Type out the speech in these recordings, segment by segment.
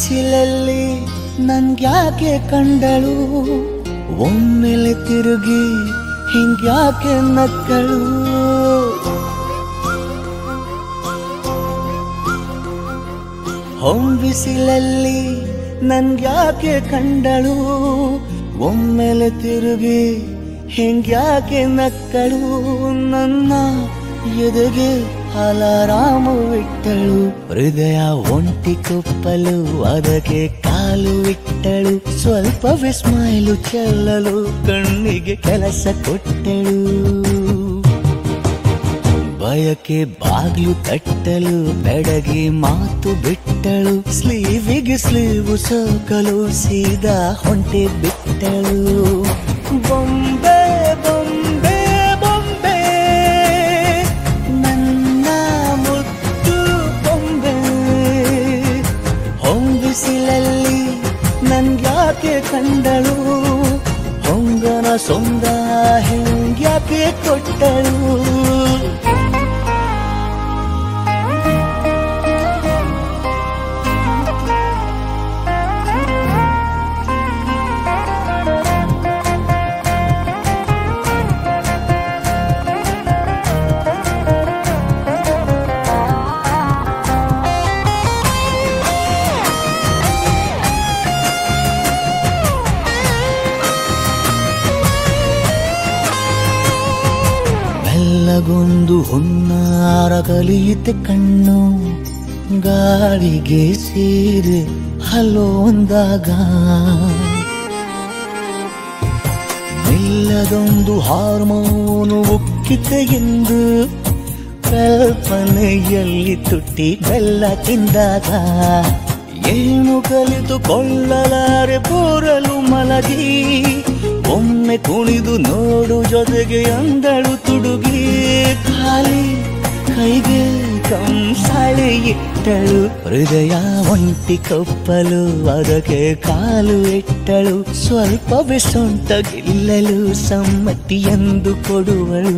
ಬಿಸಿಲಲ್ಲಿ ನನ್ಗ್ಯಾಕೆ ಕಂಡಳು ಒಮ್ಮೆಲೆ ತಿರುಗಿ ಹಿಂಗ್ಯಾಕೆ ನಕ್ಕಳು ಹೊಂಬಿಸಿಲಲ್ಲಿ ನನ್ಗ್ಯಾಕೆ ಕಂಡಳು ಒಮ್ಮೆಲೆ ತಿರುಗಿ ಹಿಂಗ್ಯಾಕೆ ನಕ್ಕಳು ನನ್ನ ಎದೆಗೆ ಅಲಾರಾಮು ಇಟ್ಟಳು ಹೃದಯ ಒಂಟಿ ಕೊಪ್ಪಲು ಅದಕ್ಕೆ ಕಾಲು ಇಟ್ಟಳು ಸ್ವಲ್ಪ ವಿಸ್ಮೈಲು ಚೆಲ್ಲಲು ಕಣ್ಣಿಗೆ ಕೆಲಸ ಕೊಟ್ಟಳು ಬಯಕೆ ಬಾಗ್ಲು ತಟ್ಟಲು ಬೆಡಗಿ ಮಾತು ಬಿಟ್ಟಳು ಸ್ಲೀವಿಗೆ ಸ್ಲೀವು ಸೋಕಲು ಸೀದಾ ಹೊಂಟೆ ಬಿಟ್ಟಳು ಬೊಂಬೆ ಬೊಂಬೆ ಬೊಂಬೆ ನನ್ನ ಮುದ್ದು ಬೊಂಬೆ ಹೊಂಬಿಸಿಲಲ್ಲಿ ನನ್ಗ್ಯಾಕೆ ಕಂಡಳು ಹೊಂಗನ ಸೊಂದ ಹೆಂಗ್ಯಾಕೆ ಕೊಟ್ಟಳು ಮೆಲ್ಲಗೊಂದು ಹುನ್ನಾರ ಕಲಿಯಿತೆ ಕಣ್ಣು ಗಾಳಿಗೆ ಸೇರಿ ಹಲೋ ಅಂದಾಗ ಮೆಲ್ಲದೊಂದು ಹಾರ್ಮೋನು ಉಕ್ಕಿತೆ ಎಂದು ಕಲ್ಪನೆಯಲ್ಲಿ ತುಟ್ಟಿ ಬೆಲ್ಲ ತಿಂದಾಗ ಏನು ಕಲಿತುಕೊಳ್ಳಲಾರೆ ಪೂರಲು ಮಲಗಿ ಒಮ್ಮೆ ಕುಣಿದು ನೋಡು ಜೊತೆಗೆ ಅಂದಳು ತುಡುಗಿ ಖಾಲಿ ಕೈಗೆ ಕಂಸಾಳೆ ಇಟ್ಟಳು ಹೃದಯ ಒಂಟಿ ಕಪ್ಪಲು ಅದಕ್ಕೆ ಕಾಲು ಇಟ್ಟಳು ಸ್ವಲ್ಪ ಬೆಸೊಂಟ ಗೆಲ್ಲಲು ಸಮ್ಮತಿ ಎಂದು ಕೊಡುವಳು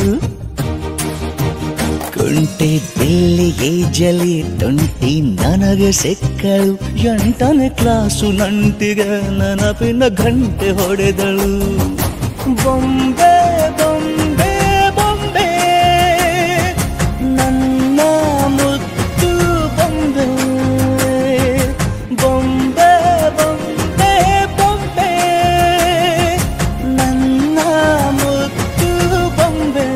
ಕುಂಟೆ ಬಿಲ್ಲಿಗೆ ಜಲಿ ತುಂಟಿ ನನಗೆ ಸಿಕ್ಕಳು ಎಂಟನೇ ಕ್ಲಾಸು ನಂಟಿಗೆ ನೆನಪಿನ ಗಂಟೆ ಹೊಡೆದಳು ಬೊಂಬೆ ಬೊಂಬೆ ಬೊಂಬೆ ನನ್ನ ಮುದ್ದು ಬೊಂಬೆ ಬೊಂಬೆ ಬೊಂಬೆ ಬೊಂಬೆ ನನ್ನ ಮುದ್ದು ಬೊಂಬೆ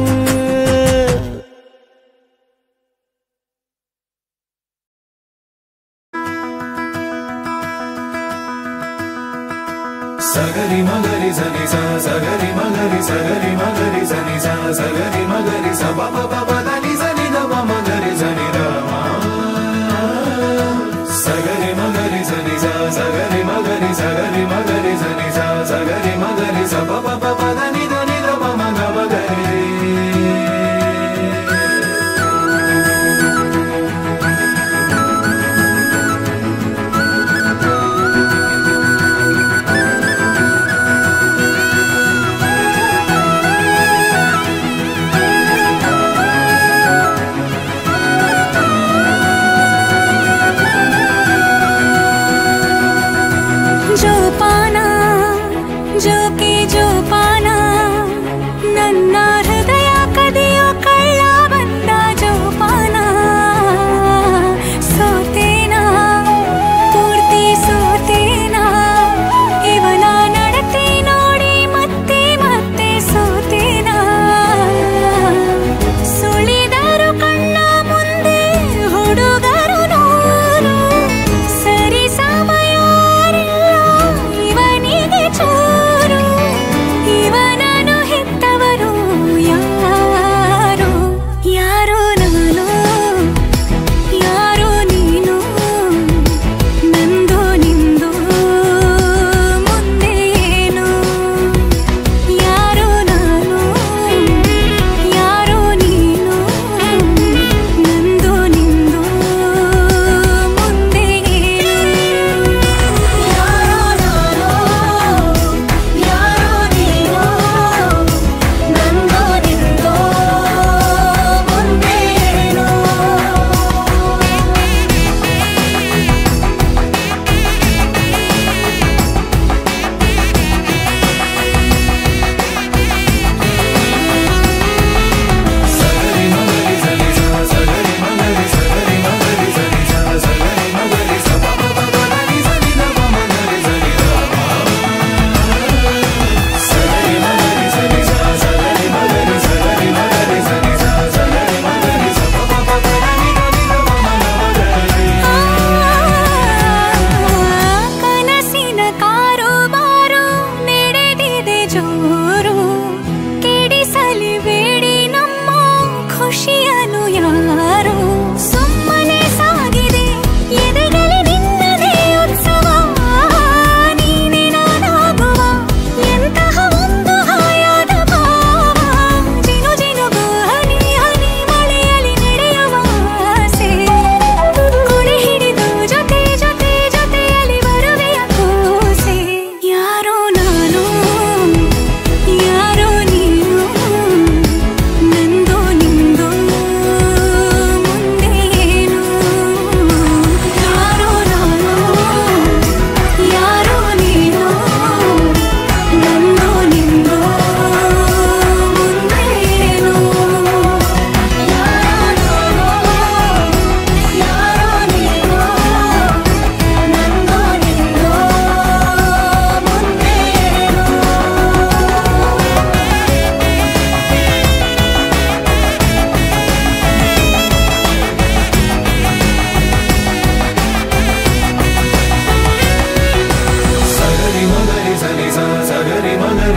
సగరి మగరి సని స సగరి మగరి సగరి మగరి సని స సగరి మగరి స ప ప ప ప దని సని ద ప మగరి సని ద మా. సగరి మగరి సని స సగరి మగరి సగరి మగరి సని స సగరి మగరి స ప ప ప ప దని దని ద ప మ గ మగరి जो पाना जो के जो पाना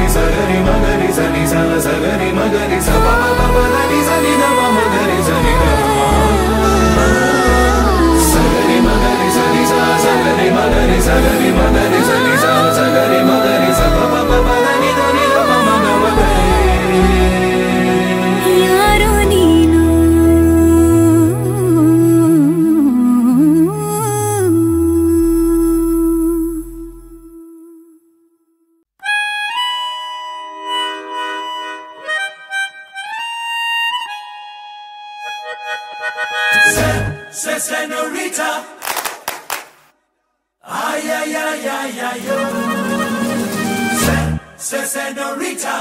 ಸಗರಿ ಮಗರಿ ಸನಿ ಸ ಸಗರಿ ಮಗರಿ ಸ ಪ ಪ ಪ ಪ ದ ನಿ ಸ ನಿ ದ ಪ ಮಗರಿ ಸನಿ ದ ಸಗರಿ ಮಗರಿ ಸನಿ ಸ ಸಗರಿ ಮಗರಿ ಸಗರಿ ಮಗರಿ ಸನಿ ಸ ಸಗರಿ ಮಗರಿ ಸ ಪ ಪ ಪ ಪ ದ ನಿ ದ ನಿ ದ ಪ ಮ ಗ ಮ ಗ ರೇ. ಯಾರೋ ನೀನು Se senorita. Ay, ay, ay, ay, ay, yo. Se, se senorita.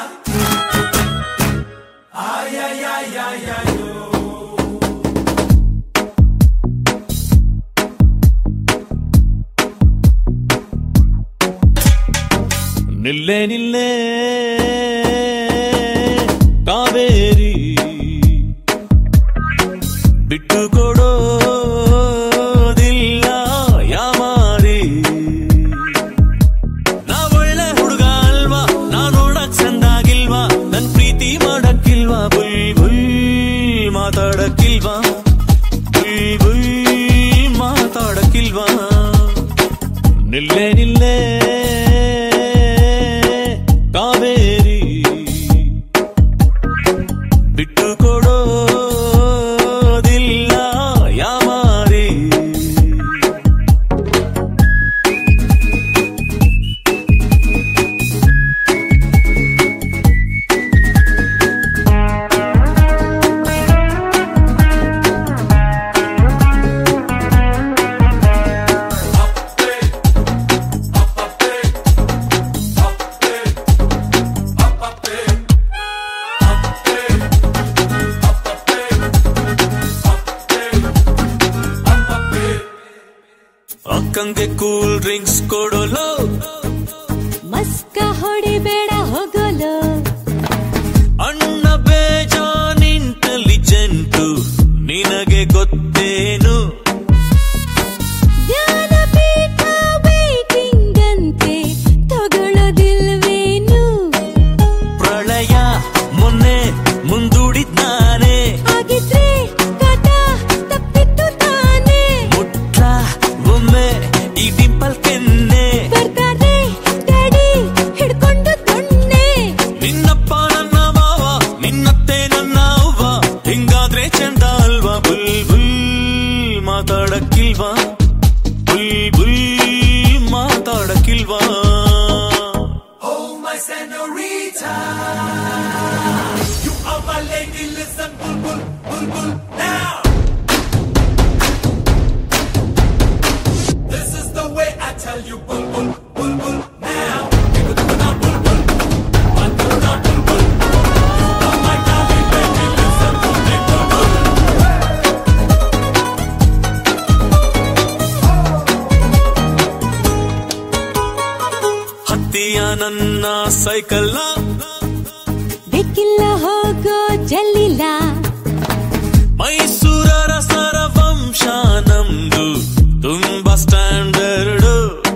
Ay, ay, ay, ay, ay, yo. ನಿಲ್ಲೆ ನಿಲ್ಲೆ Kaveri ಬಿಟ್ಟು ಕೊಡೋದಿಲ್ಲ ಯಾಮಾರಿ ನಾ ಒಳ್ಳೆ ಹುಡುಗ ಅಲ್ವಾ ನಾ ನೋಡಕ್ ಚಂದಾಗಿಲ್ವಾ ನನ್ ಪ್ರೀತಿ ಮಾಡಕ್ಕಿಲ್ವಾ ಬುಯ್ ಬುಯ್ ಮಾತಾಡಕ್ಕಿಲ್ವಾ ಬುಯ್ ಬುಯ್ ಮಾತಾಡಕ್ಕಿಲ್ವಾ ನಿಲ್ಲೆ ನಿಲ್ಲೆ ಕಾವೇರಿ ಬಿಟ್ಟು ಕೊಡೋದಿಲ್ಲ ಯಾಮಾರಿ ಅಕ್ಕಂಗೆ ಕೂಲ್ ಡ್ರಿಂಕ್ಸ್ ಕೊಡೋಲು ಮಸ್ಕ ಹೊಡಿಬೇಡ ಹೋಗಲು ಅಣ್ಣ ಬೇಜಾನ್ ಇಂಟೆಲಿಜೆಂಟು ನಿನಗೆ ಗೊತ್ತೇನು ಜ್ಞಾನಪೀಠ waiting ಅಂತೆ ತಗೊಳ್ಳೋದಿಲ್ವೇನು ಪ್ರಳಯ ಮೊನ್ನೆ ಮುಂದೂಡಿದ್ದಾನೆ ಹಾಗಿದ್ರೆ ಕಟ ತಪ್ಪಿತ್ತು ತಾನೇ ಮುಟ್ಲ ಒಮ್ಮೆ ಈ ಡಿಂಪಲ್ ಕೆನ್ನೆ ಬರ್ತಾರೆ ಡ್ಯಾಡಿ ಹಿಡ್ಕೊಂಡು ದೊಣ್ಣೆ ನಿನ್ನಪ್ಪ ನನ್ನ ಮಾವ ನಿನ್ನತ್ತೆ ನನ್ನ ಅವ್ವ ಹಿಂಗಾದ್ರೆ ಚಂದ ಅಲ್ವಾ ಬುಲ್ ಬುಲ್ ಮಾತಾಡಕ್ಕಿಲ್ವಾ ಬುಲ್ ಬುಲ್ ಮಾತಾಡಕ್ಕಿಲ್ವಾ Oh, my senorita. You are my lady, listen, bull, bull, bull, bull, now. This is the way I tell you, bull, bull, bull, bull, now. Give it to me now, bull, bull. One, two, now, bull, bull. You are my darling lady, listen to me, bull, bull. ಹತ್ತಿಯ ನನ್ನ cycle ಬೇಕಿಲ್ಲ ಹೋಗೋ ಜಲ್ಲಿಲ್ಲ ಮೈಸೂರರ ಸರ ವಂಶ ನಮ್ದು ತುಂಬಾ standard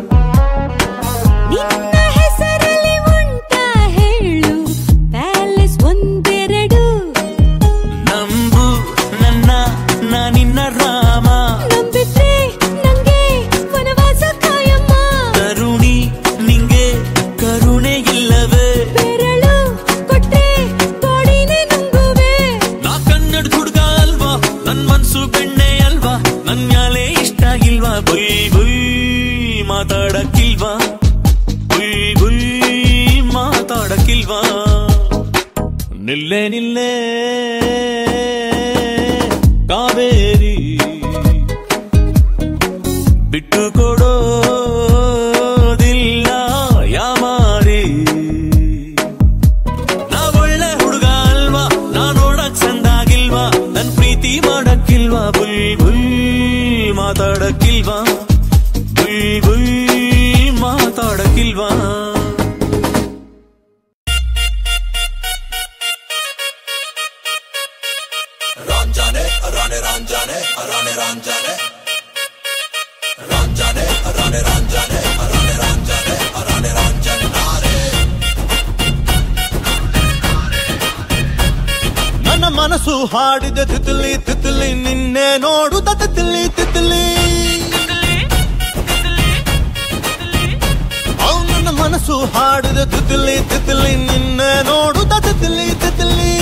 ನಿನ್ನ ಹೆಸರಲ್ಲಿ ಉಂಟ ಹೇಳು ಪ್ಯಾಲೇಸ್ ಒಂದೆರಡು ನಂಬು ನನ್ನ ನಾನಿನ್ನ ರಾಮ ನಂಬಿದ್ರೆ ನಂಗೆ ವನವಾಸ ಕಾಯಮ್ಮ ತರುಣಿ ನಿಂಗೆ ಕರುಣೆ ಇಲ್ಲವೇ ಬೆರಳು ಕೊಟ್ರೆ ಗೋಡಿನೇ ನುಂಗುವೆ ನಾ ಕನ್ನಡ ಹುಡುಗ ಅಲ್ವಾ ನನ್ ಮನ್ಸು ಬೆಣ್ಣೆ ಅಲ್ವಾ ನನ್ ಮ್ಯಾಲೆ ಇಷ್ಟ ಇಲ್ವಾ ಬುಯ್ ಬುಯ್ ಮಾತಾಡಕ್ಕಿಲ್ವಾ ಬುಯ್ ಬುಯ್ ಮಾತಾಡಕ್ಕಿಲ್ವಾ ನಿಲ್ಲೆ ನಿಲ್ಲೆ ಕಾವೇರಿ ಬಿಟ್ಟು ಕೊಡೋದಿಲ್ಲ ಯಾಮಾರಿ ನಾ ಒಳ್ಳೆ ಹುಡುಗ ಅಲ್ವಾ ನಾ ನೋಡಕ್ ಚಂದಾಗಿಲ್ವಾ ನನ್ ಪ್ರೀತಿ ಮಾಡಕ್ಕಿಲ್ವಾ ಬುಯ್ ಬುಯ್ ಮಾತಾಡಕ್ಕಿಲ್ವಾ ಬುಯ್ ಬುಯ್ ಮಾತಾಡಕ್ಕಿಲ್ವಾ Ranjane, ಮನಸ್ಸು ಹಾಡಿದ ತಿತಿಲಿ ತಿತಿಲಿ ನಿನ್ನೆ ನೋಡುತ್ತ ತಿತಿಲಿ ತಿತಿಲಿ ಅವ್ ನನ್ನ ಮನಸ್ಸು ಹಾಡಿದ ತಿತಿಲಿ ತಿತಿಲಿ ನಿನ್ನೆ ನೋಡುತ್ತ ತಿತಿಲಿ ತಿತಿಲಿ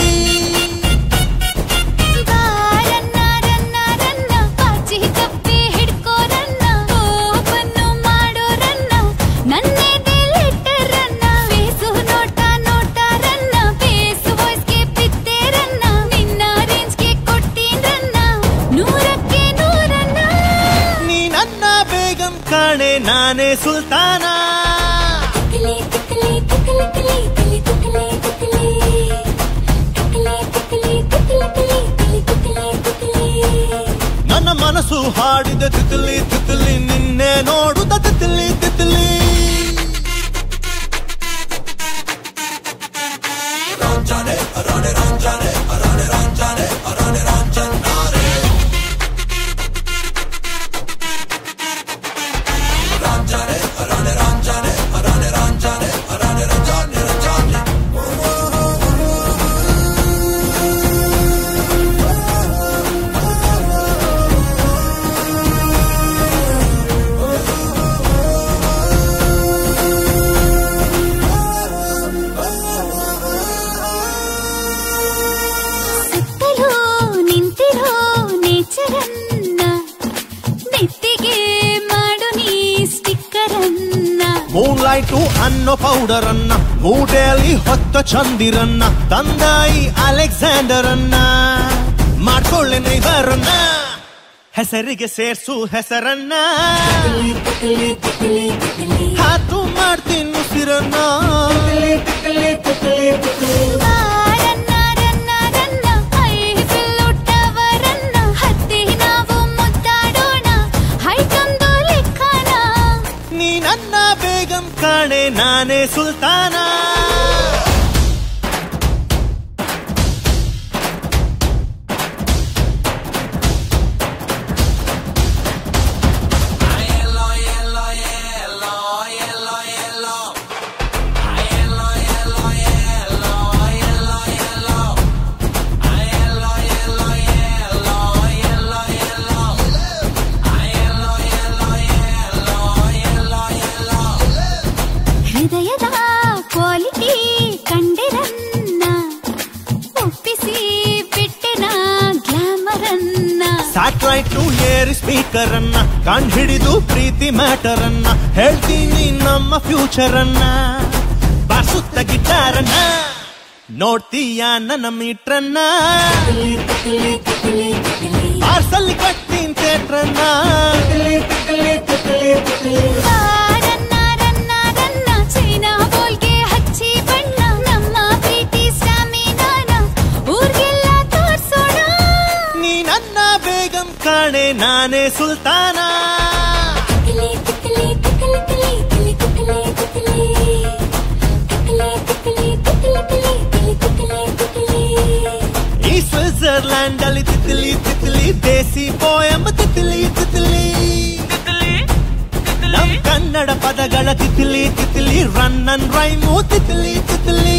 ಬಾರನ್ನ ರನ್ನ ರನ್ನ ಪಾಚಿ ಕಪ್ಪಿ ಹಿಡ್ಕೋ ರನ್ನ ಓಪನ್ನು ಮಾಡೋ ರನ್ನ ನನ್ನೆದೆಲಿಟ್ಟ ರನ್ನ ಫೇಸು ನೋಟ ನೋಟ ರನ್ನ ಫೇಸು ವಾಯ್ಸ್ಗೆ ಬಿದ್ದೆ ರನ್ನ ನಿನ್ನ ರೇಂಜ್ಗೆ ಕೊಟ್ಟೀನ್ ರನ್ನ ನೂರಕ್ಕೆ ನೂರನ್ನ ನೀ ನನ್ನ ಬೇಗಂ ಕಾಣೆ ನಾನೇ ಸುಲ್ತಾನ ತಿಕ್ಲಿ ತಿಕ್ಲಿ ತಿಕ್ಲಿ ತಿಕ್ಲಿ ತಿಕ್ಲಿ ತಿಕ್ಲಿ ತಿಕ್ಲಿ ತಿಕ್ಲಿ ತಿಕ್ಲಿ ತಿಕ್ಲಿ ತಿಕ್ಲಿ ತಿಕ್ಲಿ ನನ್ನ ಮನಸ್ಸು ಹಾಡಿದ ತಿತಿಲಿ ತಿತಿಲಿ ನಿನ್ನೆ ನೋಡುತ್ತ ತಿತಿಲಿ ತಿತಿಲಿ ಸುತ್ತಲೂ ನಿಂತಿರೋ ನೇಚರನ್ನ ನೆತ್ತಿಗೆ ಮಾಡು ನೀ ಸ್ಟಿಕ್ಕರನ್ನ ಮೂನ್ ಲೈಟು ಅನ್ನೋ ಪೌಡರ್ ಅನ್ನ ಮೂಟೆಯಲ್ಲಿ ಹೊತ್ತ ಚಂದಿರನ್ನ ತಂದಾಯಿ ಅಲೆಕ್ಸಾಂಡರ್ ಅನ್ನ ಮಾಡ್ಕೊಳ್ಳೆ ನೈಬರನ್ನ ಹೆಸರಿಗೆ ಸೇರ್ಸು ಹೆಸರನ್ನ ಹಾತು ಮಾಡ್ತೀನಿ ಉಸಿರನ್ನ ಬಾರನ್ನ ರನ್ನ ರನ್ನ ಐ ಬಿಲ್ಲುಟ್ಟವರನ್ನ ಹತ್ತಿ ನಾವು ಮುದ್ದಾಡೋಣ ಹೈಕೊಂದು ಲೆಕ್ಕನ ನೀ ನನ್ನ ಬೇಗಂ ಕಾಣೆ ನಾನೇ ಸುಲ್ತಾನ ಹೃದಯದ ಕ್ವಾಲಿಟಿ ಕಂಡಿರನ್ನ ಒಪ್ಪಿಸಿ ಬಿಟ್ಟೆನ ಗ್ಲಾಮರನ್ನ ಸ್ಯಾಟಲೈಟ್ ಏರ್ ಸ್ಪೀಕರ್ ಅನ್ನ ಕಂಡ್ ಹಿಡಿದು ಪ್ರೀತಿ ಮ್ಯಾಟರ್ ಅನ್ನ ಹೇಳ್ತೀನಿ ನಮ್ಮ ಫ್ಯೂಚರ್ ಅನ್ನ ಬಾರ್ಸುತ್ತ ಗಿಟಾರನ್ನ ನೋಡ್ತೀಯ ನನ್ನ ಮೀಟ್ರನ್ನ ಪಾರ್ಸಲ್ ಕಟ್ಟಿನ್ ಥಿಯೇಟ್ರನ್ನ ಬಾರನ್ನ ರನ್ನ ರನ್ನ ಚೈನಾ ಬೋಲ್ಗೆ ಹಚ್ಚಿ ಬಣ್ಣ ನಮ್ಮ ಪ್ರೀತಿ ಸ್ಟಾಮಿನಾನ ಊರ್ಗೆಲ್ಲ ತೋರ್ಸೋಣ ನೀ ನನ್ನ ಬೇಗಂ ಕಾಣೆ ನಾನೇ ಸುಲ್ತಾನ ತಿಕ್ಲಿ ತಿಕ್ಲಿ ತಿಕ್ಲಿ ತಿಕ್ಲಿ ತಿಕ್ಲಿ ತಿಕ್ಲಿ ತಿಕ್ಲಿ ತಿಕ್ಲಿ ತಿಕ್ಲಿ ತಿಕ್ಲಿ ತಿಕ್ಲಿ ತಿಕ್ಲಿ ಈ ಸ್ವಿಟ್ಜರ್ಲ್ಯಾಂಡ್ ಅಲ್ಲಿ ತಿತ್ಲಿ ತಿತ್ಲಿ ದೇಸಿ ಪೋಯಂ ತಿತ್ಲಿ ತಿತ್ಲಿ ನಮ್ ಕನ್ನಡ ಪದಗಳ ತಿತ್ಲಿ ತಿತ್ಲಿ ರನ್ ಅನ್ ರೈಮು ತಿತ್ಲಿ ತಿತ್ಲಿ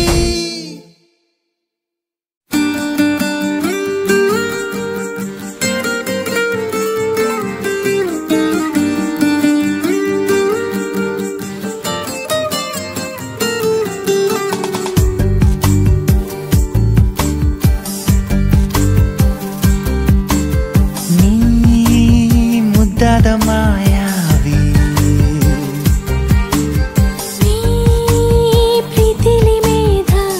ನೀ ಮುದ್ದಾದ ಮಾಯಾವಿ ನೀ ಪ್ರೀತಿಲಿ ಮೇಧಾವಿ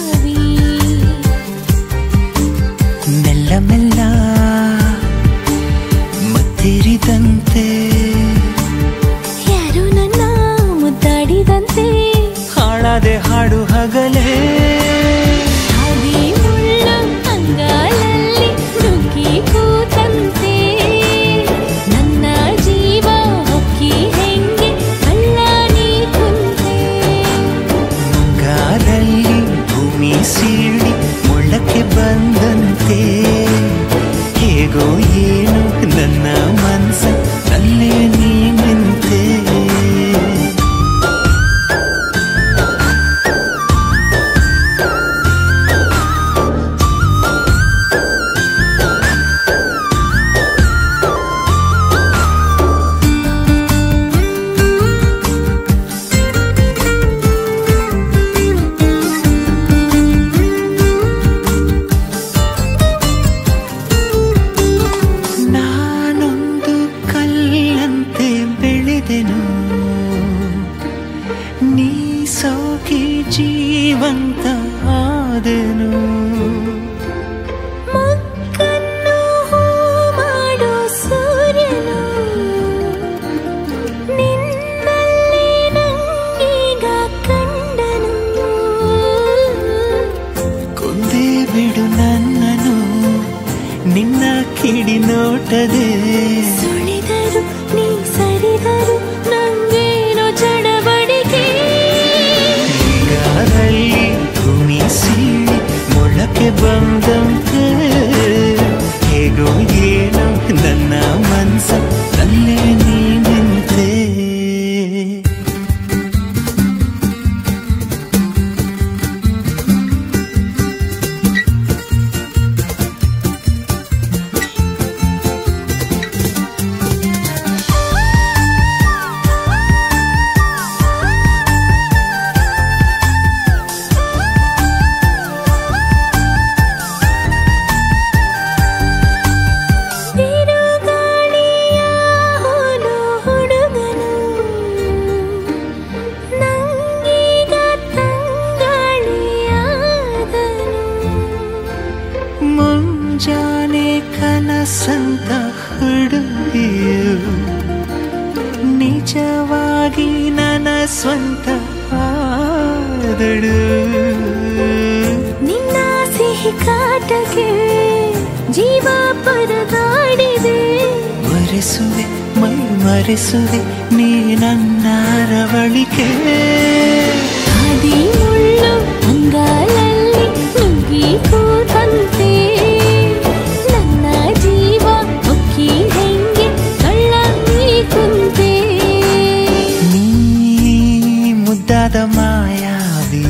ಹೋದೆನು ಮಕ್ಕನ್ನು ಹೂ ಮಾಡೋ ಸೂರ್ಯನು ನಿನ್ನಲ್ಲೇ ನಂಗೀಗ ಕಂಡನು ಕೊಂದೇ ಬಿಡು ನನ್ನನು ನಿನ್ನ ಕಿಡಿ ನೋಟದೆ ಸುಳಿದರು ನೀ ಸರಿದರು ನಂಗೇನೋ ಚಡಬಡಿಕೆ ಈಗಾಗಲಿ ಭೂಮಿ ಸೀಳಿ ಮೊಳಕೆ ಬಂದಂತೆ ಹೇಗೋ ಏನೋ ನನ್ನ ಮನ್ಸ ನಲ್ಲೇ ನೀನಂತೆ ಬಿರುಗಾಳಿಯ ಹೋಲು ಹುಡುಗನು ನಂಗೀಗ ತಂಗಾಳಿಯಾದನು ಮುಂಜಾನೆ ಕನಸಂತ ಹುಡುಗಿಯು ನಿಜವಾಗಿ ನನ್ನ ಸ್ವಂತ ಆದಳು ನಿನ್ನ ಸಿಹಿ ಕಾಟಕ್ಕೆ ಜೀವ ಪರದಾಡಿದೆ ಮರೆಸುವೆ ಮೈ ಮರೆಸುವೆ ನೀ ನನ್ನ ರವಳಿಕೆ ಹಾದಿ ಮುಳ್ಳು ಅಂಗಾಲಲ್ಲಿ ನುಗ್ಗಿ ಕೂತಂತೆ ನನ್ನ ಜೀವ ಒಕ್ಕಿ ಹೆಂಗೆ ಕಳ್ಳ ಕುಂತೆ ನೀ ಮುದ್ದಾದ ಮಾಯಾವಿ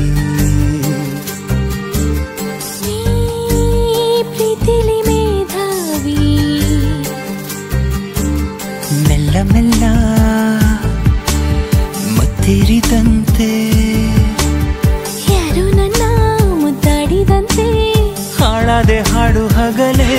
ನೀ ಪ್ರೀತಿಲಿ ಮೇಧಾವಿ ಮೆಲ್ಲ ಮೆಲ್ಲ ಮತ್ತಿರಿದಂತೆ ಯಾರು ನನ್ನ ಮುದ್ದಾಡಿದಂತೆ ಹಾಳಾದೆ ಹಾಡು ಹಗಲೇ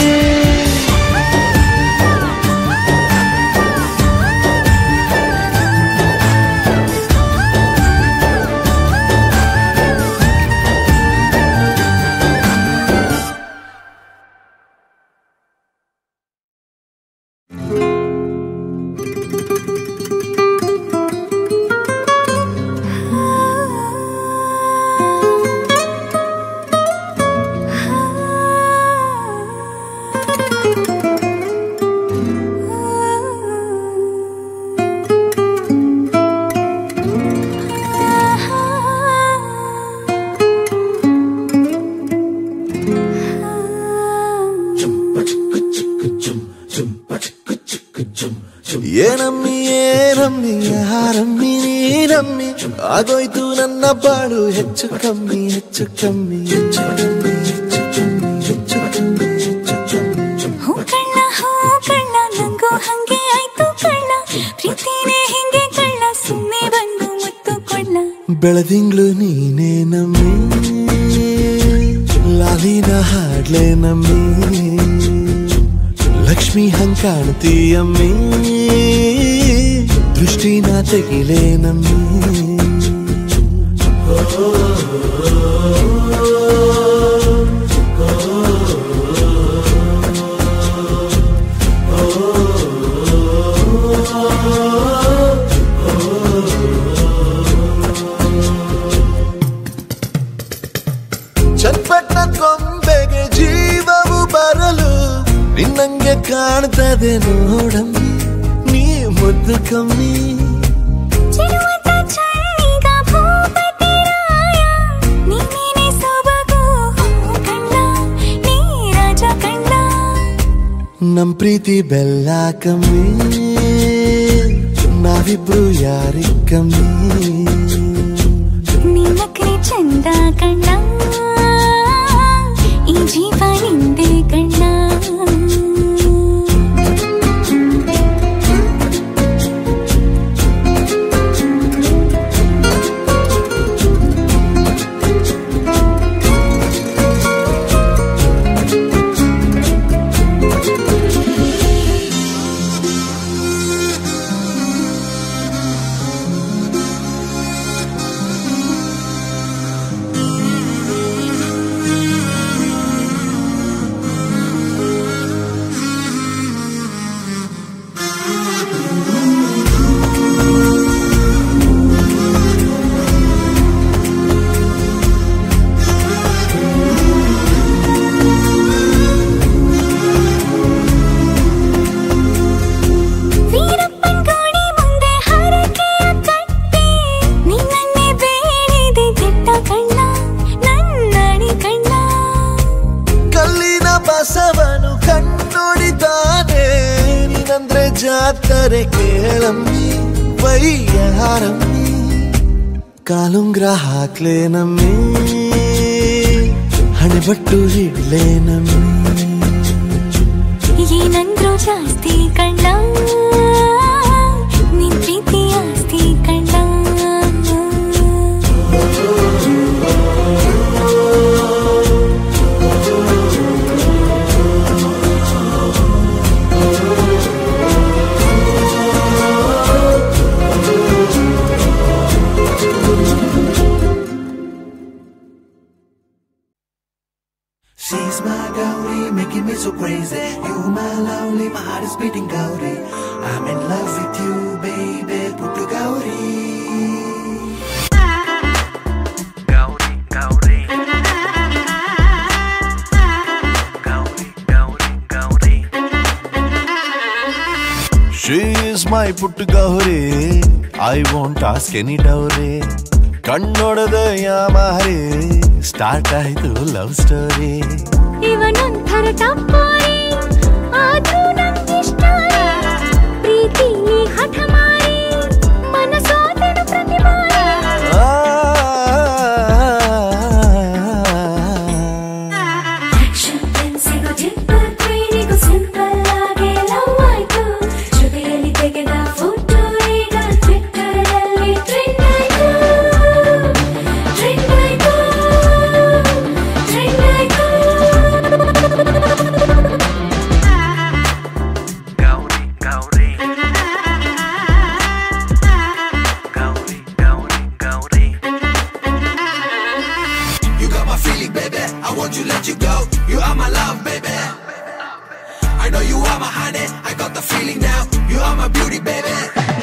ಏನಮ್ಮಿ ಏನಮ್ಮಿ ಯಾರಮ್ಮಿ ನೀನಮ್ಮಿ ಆಗೋಯ್ತು ನನ್ನ ಬಾಳು ಹೆಚ್ಚು ಕಮ್ಮಿ ಹೆಚ್ಚು ಕಮ್ಮಿ ಹೆಚ್ಚು ಕಮ್ಮಿ ಹೆಚ್ಚು ಕಮ್ಮಿ ಹೆಚ್ಚು ಕಮ್ಮಿ ಹೆಚ್ಚು ಕಮ್ಮಿ ಹೂ ಕಳ್ಳ ಹೂ ಕಳ್ಳ ನಂಗೂ ಹಂಗೆ ಆಯ್ತು ಕಳ್ಳ ಪ್ರೀತಿನೇ ಹಿಂಗೆ ಕಳ್ಳ ಸುಮ್ಮನೆ ಬಂದು ಮುತ್ತು ಕೊಳ್ಳ ಬೆಳದಿಂಗ್ಳು ನೀನೇ ನಮ್ಮಿ ಲಾಲಿನ ಹಾಡ್ಲೆ ನಮ್ಮಿ ಲಕ್ಷ್ಮಿ ಹಂಗ್ ಕಾಣ್ತೀಯಮ್ಮಿ ದೃಷ್ಟಿನ ತೆಗಿಲೆ ನಮ್ಮಿ ಚಟ್ಪಟ್ಟ ಕೊಂಬೆಗೆ ಜೀವವು ಬರಲು ನಿನ್ನಂಗೆ ಕಾಣ್ತದೆ ನೋಡಮ್ಮಿ ನೀ ಮುದ್ದು ಕಮ್ಮಿ ಚಿರುವಟ ಚಳ್ಳಿಗ ಭೂಪತಿ ರಾಯ ನೀನೇನೆ ಸೊಬಗು ಹೂ ಕಳ್ಳ ನೀ ರಾಜ ಕಳ್ಳ ನಮ್ ಪ್ರೀತಿ ಬೆಲ್ಲ ಕಮ್ಮಿ ನಾವಿಬ್ರು ಯಾರಿ ಕಮ್ಮಿ ನಿನ್ನಕ್ರೆ ಚಂದ ಕಣ್ಣ ಈ ಜೀವ ನಿಂದೆ ಕಣ್ಣ ಆ ಜಾತ್ರೆ ಕೇಳಮ್ಮಿ ವೈಯಾರಮ್ಮಿ ಕಾಲುಂಗ್ರ ಹಾಕ್ಲೇನಮ್ಮಿ ಹಣೆಬಟ್ಟು ಇಡ್ಲೇನಮ್ಮಿ ಏನಂದ್ರು ಜಾಸ್ತಿ ಕಣ್ಣ ನಿನ್ ಪ್ರೀತಿ ಆಸ್ತಿ ಕಣ್ಣ She's my Gauri, making me so crazy. You my lovely, my heart is beating Gauri. I'm in love with you, baby. Puttu Gauri. Gauri, Gauri. Gauri, Gauri, Gauri. She is my put Gauri I want ask any dowry ಕಣ್ಣೊಡೆದ ಯಾಮಾರಿ start ಆಯ್ತು love story ಇವನೊಂಥರ ಟಪ್ಪೋರಿ ಆದ್ರೂ ನಂಗಿಷ್ಟ ಪ್ರೀತಿಲಿ ಹಠ ಮಾಡಿ ಮನಸೋದನು ಪ್ರತಿ ಬಾರಿ ಆಕ್ಷನ್ ಪೆನ್ಸಿಗೂ ಜಿಪ್ಪರ್ ಕ್ವೀನಿಗೂ ಸಿಂಪಲ್ ಆಗಿ ಲವ್ ಆಯ್ತು ಜೊತೆಯಲ್ಲಿ ತೆಗೆದ ಫೋಟೋ ಈಗ ಟ್ವಿಟ್ಟರ್ ಅಲ್ಲಿ ಟ್ರೆಂಡ್ ಆಯ್ತು ಟ್ರೆಂಡ್ ಆಯ್ತು ಟ್ರೆಂಡ್ ಆಯ್ತು Gauri, Gauri. Gauri, Gauri, Gauri. You got my feeling, baby. I want you, let you go. You are my love, baby. I know you are my honey. I got the feeling now. You are my beauty, baby.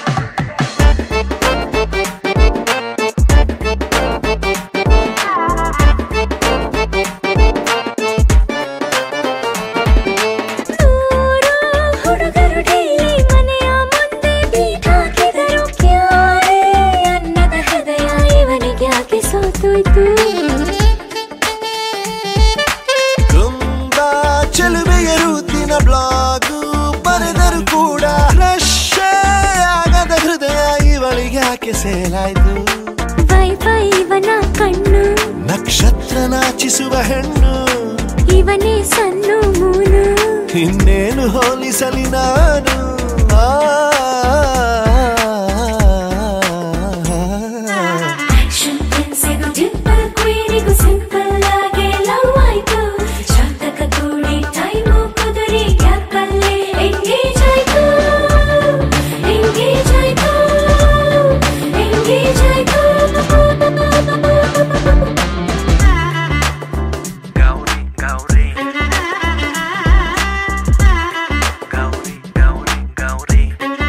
ನೂರು ಹುಡುಗರು daily ಮನೆಯ ಮುಂದೆ beet ಹಾಕಿದರು ಕ್ಯಾರೆ ಅನ್ನದ ಹೃದಯ ಇವನಿಗೆ ಯಾಕೆ ಸೋತೋಯ್ತು ತುಂಬಾ ಚೆಲುವೆಯ ರೂತಿನ ಬ್ಲಾಗು ಬರೆದರು ಕೂಡ ರಶ್ಶೇ ಆಗದ ಹೃದಯ ಇವಳಿಗೆ ಯಾಕೆ ಸೇಲಾಯ್ತು ವೈಫೈ ಇವನ ಕಣ್ಣು ನಕ್ಷತ್ರ ನಾಚಿಸುವ ಹೆಣ್ಣು ಇವನೇ ಸಣ್ಣ ಮೂನು ಇನ್ನೇನು ಹೋಲಿಸಲಿ ನಾನು ಆ. ಆಕ್ಷನ್ ಪೆನ್ಸಿಗೂ ಜಿಪ್ಪರ್ ಕ್ವೀನಿಗೂ ಸಿಂಪಲ್ ಆಗಿ ಲವ್ ಆಯ್ತು ಜಾತಕ ಕೂಡಿ ಟೈಮು ಕುದುರಿ ಗ್ಯಾಪಲ್ಲೇ ಎಂಗೇಜ್ ಆಯ್ತು ಎಂಗೇಜ್ ಆಯ್ತು ಎಂಗೇಜ್ ಆಯ್ತು Gauri, Gauri. Gauri, Gauri, Gauri.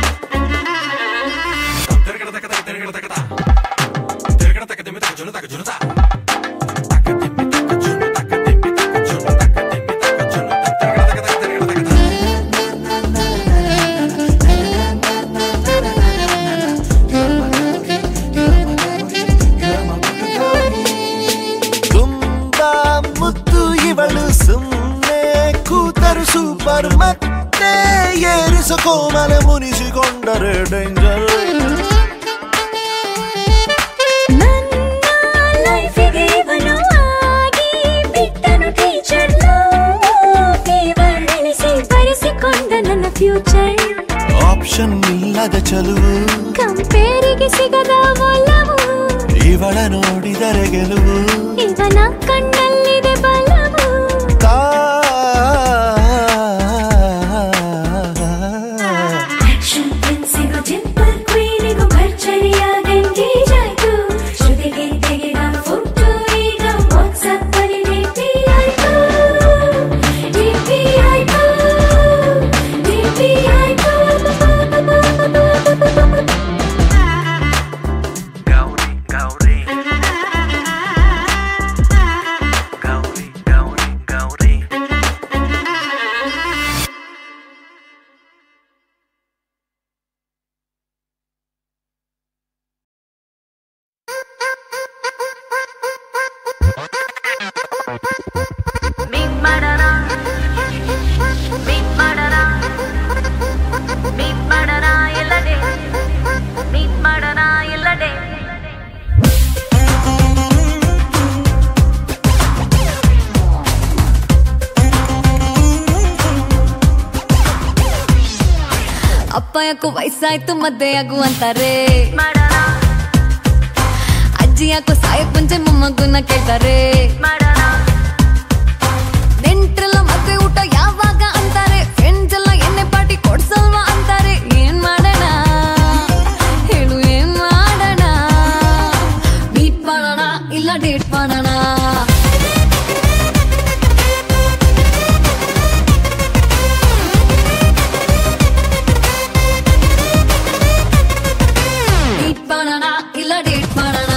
ತುಂಬಾ ಮುದ್ದು ಇವಳು ಸುಮ್ಮನೆ ಕೂತರು ಸೂಪರ್ ಮತ್ತೆ ಏರಿಸ ಕೋಮಲ ಮುನಿಸಿಕೊಂಡರೆ ಡೇಂಜರ್ ನನ್ನ ಲೈಫಿಗೆ ಇವನು ಆಗಿ ಬಿಟ್ಟನು ಟೀಚರ್ ಫೇವರ್ ಇಳಿಸಿ ಬರೆಸಿಕೊಂಡ ನನ್ನ ಫ್ಯೂಚರ್ ಆಪ್ಷನ್ ಇಲ್ಲದ ಚಲುವು ಕಂಪೇರಿಗೆ ಸಿಗದ ಒಲವು ಇವಳ ನೋಡಿದರೆ ಗೆಲುವು ಇವನ ಕಣ್ಣಲ್ಲಿದೆ ಬಲವು ತಾ ಆಕ್ಷನ್ ಪೆನ್ಸಿಗೂ ಜಿಪ್ಪರ್ ಕ್ವೀನಿಗೂ ಭರ್ಜರಿಯಾದ ಎಂಗೇಜ್ ಆಯ್ತು ಶ್ರುತಿಗೆ ತೆಗೆದ ಫೋಟೋ ಈಗ ವಾಟ್ಸಪ್ ಅಲ್ಲಿ ಡಿಪಿ ಆಯ್ತು ಡಿಪಿ ಆಯ್ತು ಡಿಪಿ ಆಯ್ತು ಯಾಕೋ ವಯಸ್ಸಾಯ್ತು ಮದ್ದೆ ಆಗು ಅಂತಾರೆ ಅಜ್ಜಿ ಯಾಕೋ ಸಾಯಕ್ ಮುಂಚೆ ಮೊಮ್ಮಗುನ ಕೇಳ್ತಾರೆ ನೆಂಟ್ರೆಲ್ಲ ಮದ್ವೆ ಊಟ ಯಾವಾಗ ಅಂತಾರೆ ಫ್ರೆಂಡ್ಸ್ ಎಲ್ಲ ಎಣ್ಣೆ ಪಾರ್ಟಿ ಕೊಡ್ಸಲ್ವಾ ಅಂತಾರೆ ಏನ್ ಮಾಡೋಣ ಹೇಳು ಏನ್ ಮಾಡೋಣ ಮೀಟ್ ಮಾಡೋಣ ಇಲ್ಲ ಡೇಟ್ ಮಾಡೋಣ ಮೀಟ್ ಮಾಡೋಣ ಇಲ್ಲ ಡೇಟ್ ಮಾಡೋಣ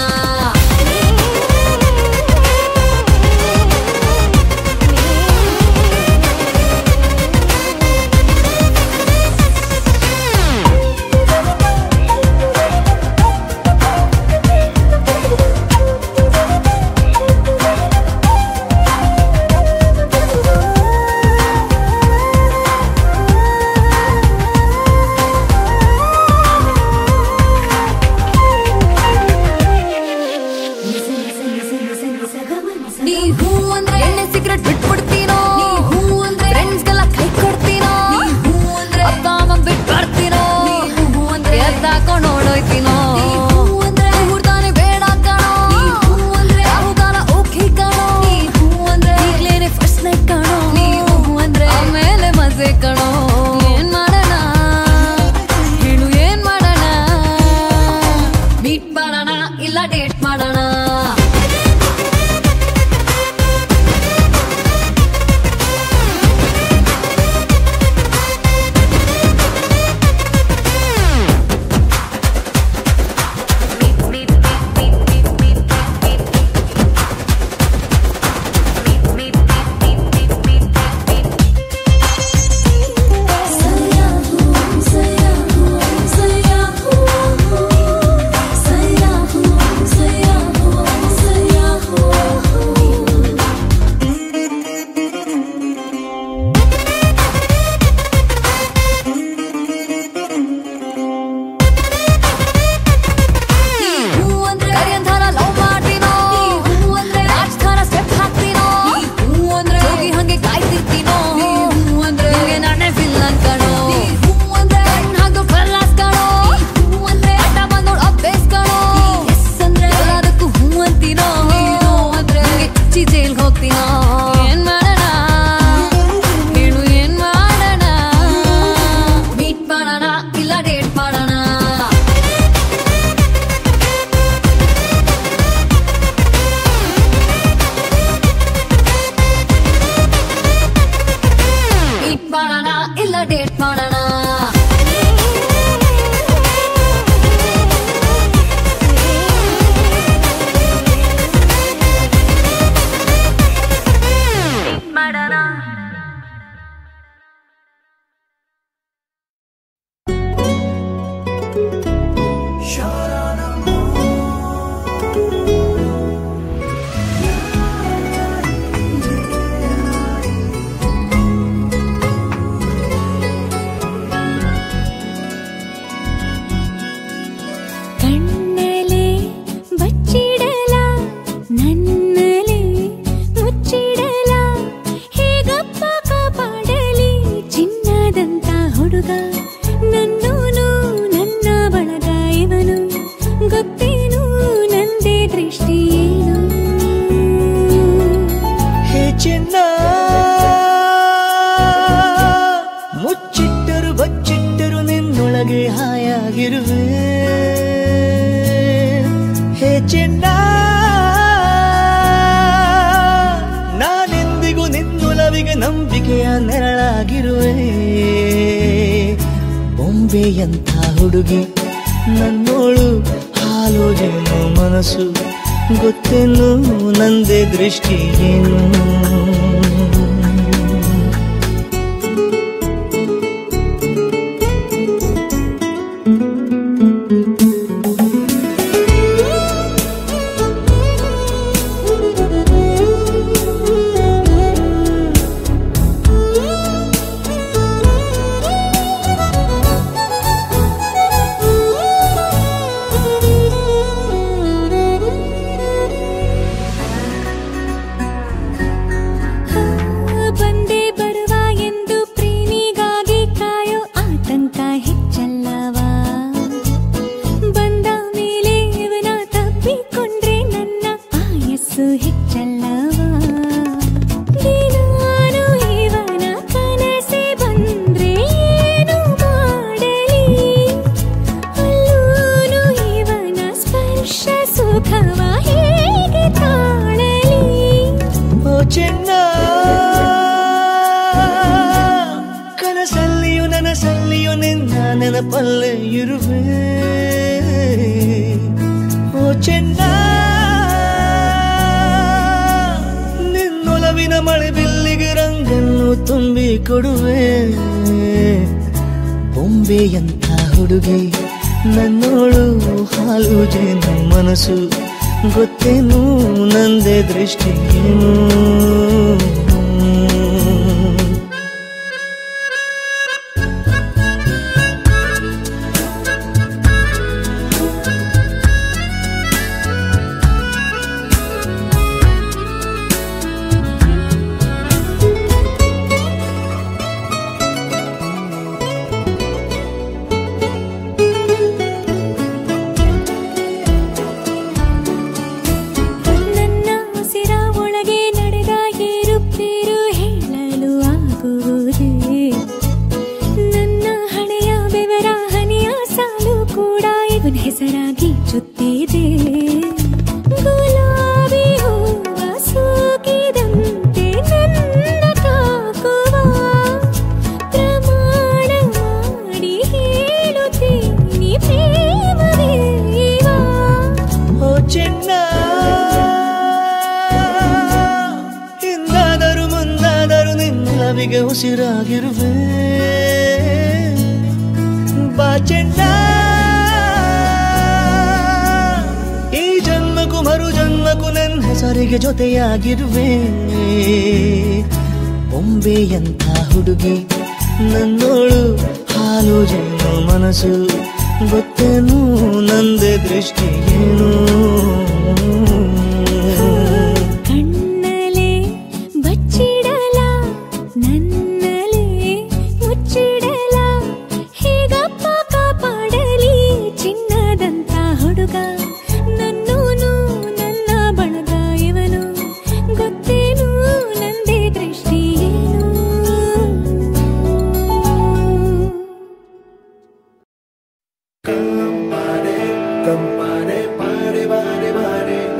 ನೀ ಹೂ ಅಂದ್ರೆ ಎಣ್ಣೆ ಸಿಗರೆಟ್ ಬಿಟ್ಬಿಡ್ತೀನೋ ನೀ ಹೂ ಅಂದ್ರೆ ಫ್ರೆಂಡ್ಸ್ಗೆಲ್ಲ ಕೈ ಕೊಡ್ತೀನೋ ನೀ ಹೂ ಅಂದ್ರೆ ಅಪ್ಪ ಅಮ್ಮ ಬಿಟ್ಟು ಬರ್ತೀನೋ ನೀ ಹೂ ಅಂದ್ರೆ ಎದ್ದಾಕೊಂಡು ಓಡೋಯ್ತೀನೋ ನೀ ಹೂ ಅಂದ್ರೆ ಮುಹೂರ್ತಾನೆ ಬೇಡ ಕಣೋ ನೀ ಹೂ ಅಂದ್ರೆ ರಾಹುಕಾಲ ಓಕೆ ಕಣೋ ನೀ ಹೂ ಅಂದ್ರೆ ಈಗ್ಲೇನೆ ಫಸ್ಟ್ ನೈಟ್ ಕಣೋ ನೀ ಹೂ ಅಂದ್ರೆ ಆಮೇಲೆ ಮಜೆ ಕಣೋ ಏನ್ ಮಾಡೋಣ ಹೇಳು ಏನ್ ಮಾಡೋಣ ಮೀಟ್ ಮಾಡೋಣ ಇಲ್ಲ ಡೇಟ್ ಮಾಡೋಣ ಹೂ ಅಂದ್ರೆ ಕರಿಯಂಧಾರ ಲವ್ ಮಾಡ್ತೀನೋ ಹೂ ಅಂದ್ರೆ ರಾಜ್ಧಾರ ಸ್ಟೆಪ್ ಹಾಕ್ತೀನೋ ಹೂ ಅಂದ್ರೆ ಹೋಗಿ ಹಂಗೆ ಕಾಯ್ತಿರ್ತೀನೋ ಹೂ ಅಂದ್ರೆ ನಿಂಗೆ ನಾನೇ ವಿಲ್ಲನ್ ಕಣೋ ಹೂ ಅಂದ್ರೆ ಕಣ್ ಹಾಕೋ ಪ್ರಹ್ಲಾಸ್ ಕಣೋ ಹೂ ಅಂದ್ರೆ ಅಡ್ಡ ಬಂದೋಳ್ ಅಭ್ಯಾಸ್ ಕಣೋ ಎಸ್ ಅಂದ್ರೆ ಎಲ್ಲದಕ್ಕೂ ಹೂ ಅಂತೀನೋ ಹೂ ಅಂದ್ರೆ ನಿಂಗೆ ಚುಚ್ಚಿ ಜೈಲ್ಗೆ ಹೋಗ್ತೀನೋ ಏನ್ ಮಾಡೋಣ ಹೇಳು ಏನ್ ಮಾಡೋಣ ಮೀಟ್ ಮಾಡೋಣ ಇಲ್ಲ ಡೇಟ್ ಮಾಡೋಣ ಮೀಟ್ ಮಾಡೋಣ ಇಲ್ಲ ಡೇಟ್ ಮಾಡೋಣ ಕಣ್ಣಲೆ ಬಚ್ಚಿಡಲ ನನ್ನಲೆ ಮುಚ್ಚಿಡಲ ಹೇಗಪ್ಪ ಕಾಪಾಡಲಿ ಚಿನ್ನದಂತ ಹುಡುಗ ನನ್ನೂನು ನನ್ನ ಬಳಗ ಇವನು ಗೊತ್ತೇನು ನಂದೇ ದೃಷ್ಟಿ ಏನು ಹೇ ಚಿನ್ನ ಮುಚ್ಚಿಟ್ಟರು ಬಚ್ಚಿಟ್ಟರು ನಿನ್ನೊಳಗೆ ಹಾಯಾಗಿರುವೆ ಹೇ ಚಿನ್ನ ನಾನೆಂದಿಗೂ ನಿನ್ನೊಲವಿಗೆ ನಂಬಿಕೆಯ ನೆರಳಾಗಿರುವೆ ಬೊಂಬೆಯಂಥ ಹುಡುಗಿ ನನ್ನೋಳು ಹಾಲು ಹೆಣ್ಣು ಮನಸ್ಸು ಗೊತ್ತೇನು ನಂದೇ ದೃಷ್ಟಿ ಏನು ಆ ಚೆನ್ನ ಕನಸಲ್ಲಿಯೂ ನನಸಲ್ಲಿಯೂ ನಿನ್ನ ನೆನಪಲ್ಲೇ ಇರುವೆ ಓ ಚೆನ್ನ ನಿನ್ನೊಲವಿನ ಮಳೆ ಬಿಲ್ಲಿಗೆ ರಂಗನ್ನು ತುಂಬಿ ಕೊಡುವೆ ಬೊಂಬೆಯಂಥ ಹುಡುಗಿ ನನ್ನೋಳು ಹಾಲು ಜೇನು ಮನಸ್ಸು ಗೊತ್ತೇನು ನಂದೇ ದೃಷ್ಟಿಯೇನು ನನ್ನ ಉಸಿರ ಒಳಗೆ ನಡೆದ ಏರುಪೇರು ಹೇಳಲು ಆಗುವುದೇ ನನ್ನ ಹಣೆಯ ಬೆವರ ಹನಿಯ ಸಾಲು ಕೂಡ ಇವನ ಹೆಸರಾಗಿ ಚುತ್ತಿದೆ ಗುಲಾಬಿ ಹೂವ ಸೋಕಿದಂತೆ ನನ್ನ ತಾಕುವ ಪ್ರಮಾಣ ಮಾಡಿ ಹೇಳುತ್ತೀನಿ ಪ್ರೇಮವೇವಾ ಓ ಚೆನ್ನ ಹಿಂದಾದರೂ ಮುಂದಾದರೂ ನಿನ್ನವಿಗೆ ಉಸಿರಾಗಿರುವೆ ಬಾ ಚೆನ್ನ ಈ ಜನ್ಮಕ್ಕೂ ಮರು ಜನ್ಮಕ್ಕೂ ನನ್ನ ಹೆಸರಿಗೆ ಜೊತೆಯಾಗಿರುವೆ ಬೊಂಬೆಯಂಥ ಹುಡುಗಿ ನನ್ನೋಳು ಹಾಲು ಜೇನು ಮನಸ್ಸು ಗೊತ್ತೇನು ನಂದೇ ದೃಷ್ಟಿ ಏನು ಕಣ್ಣಲೆ ಬಚ್ಚಿಡಲ ನನ್ನಲೆ ಮುಚ್ಚಿಡಲ ಹೇಗಪ್ಪ ಕಾಪಾಡಲಿ ಚಿನ್ನದಂತ ಹುಡುಗ ನನ್ನೂನು ನನ್ನ ಬಳಗ ಇವನು ಗೊತ್ತೇನು ನಂದೇ ದೃಷ್ಟಿ ಏನು Campare, campare, pare, pare, pare.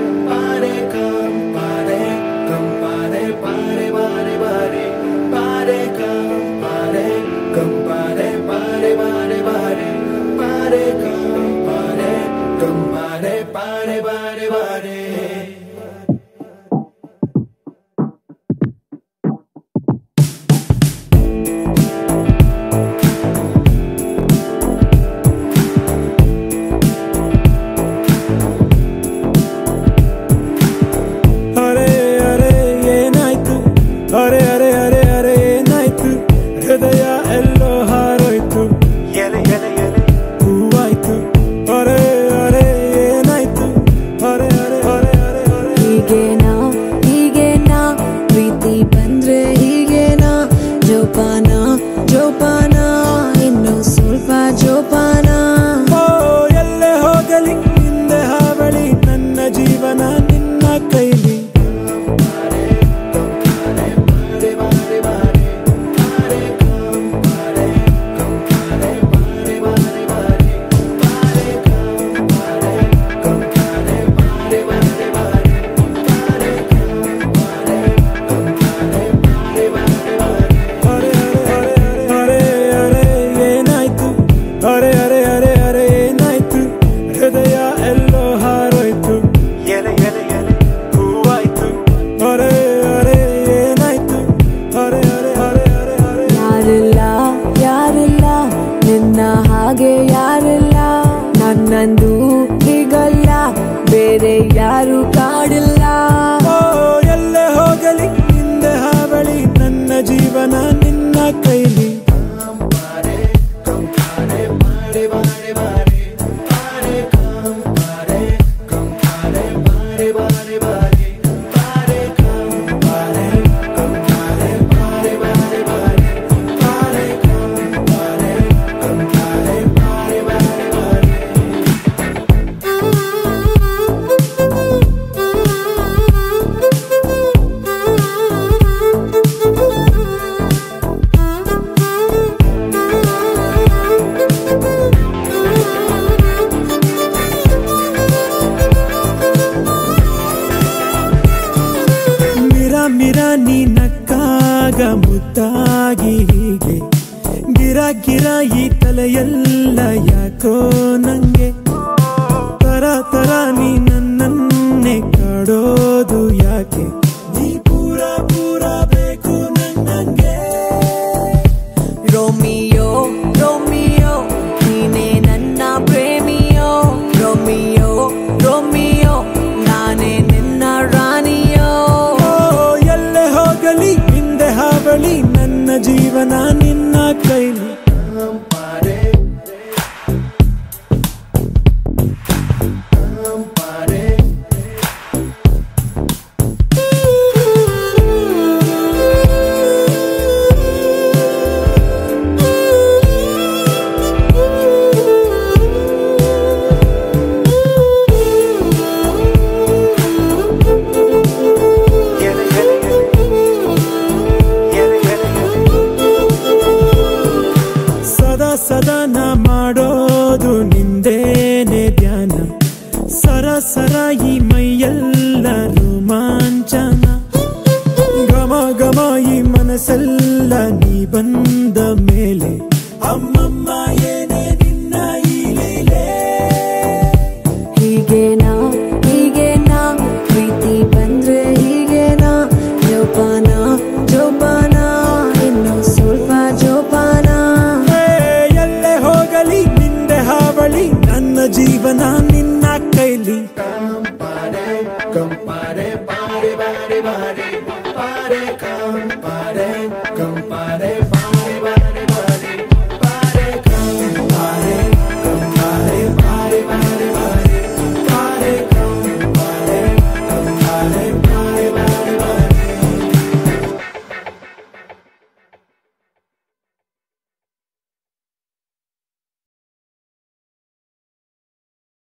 ಮಿರ ನೀ ನಕ್ಕಾಗ ಮುದ್ದಾಗಿ ಹೀಗೆ ಗಿರ ಗಿರ ಈ ತಲೆಯೆಲ್ಲ ಯಾಕೋ ನಂಗೆ ತರ ತರ ನೀ ನನ್ನನ್ನೇ ಕಾಡೋದು ಯಾಕೆ ನೀ ಪೂರ ಪೂರ ಬೇಕು ನನ್ನಂಗೆ ರೋಮಿಯೋ ರೋಮಿಯೋ ನೀನೇ ನನ್ನ ಪ್ರೇಮಿಯೋ ರೋಮಿಯೋ ರೋಮಿಯೋ ನಾನೇ ನಿನ್ನ ರಾಣಿಯೋ ಓ ಎಲ್ಲೆ ಹೋಗಲಿ ಹಿಂದೆ ಹಾವಳಿ ನನ್ನ ಜೀವನ ನಿನ್ನ ಕೈಲಿ ಸದಾ ಸದಾ ನಾ ಮಾಡೋದು ನಿಂದೇನೆ ಧ್ಯಾನ ಸರ ಸರ ಈ ಮೈಯೆಲ್ಲ ರೋಮಾಂಚನ ಘಮ ಘಮ ಈ ಮನಸ್ಸೆಲ್ಲ ನೀ ಬಂದ ಮೇಲೆ ಅಮ್ಮಮ್ಮ ಏನೇ ನಿನ್ನ ಈ ಲೀಲೆ ಹೀಗೇನಾ ಹೀಗೇನಾ ಪ್ರೀತಿ ಬಂದ್ರೆ ಹೀಗೇನಾ ಜೋಪಾನ ಜೋಪಾನ ಇನ್ನು ಸ್ವಲ್ಪ ಜೋಪಾನ ಏ, ಎಲ್ಲೆ ಹೋಗಲಿ ನಿಂದೆ ಹಾವಳಿ ನನ್ನ ಜೀವನ ನಿನ್ನ ಕೈಲಿ Compare, compare, pare, pare, pare, pare,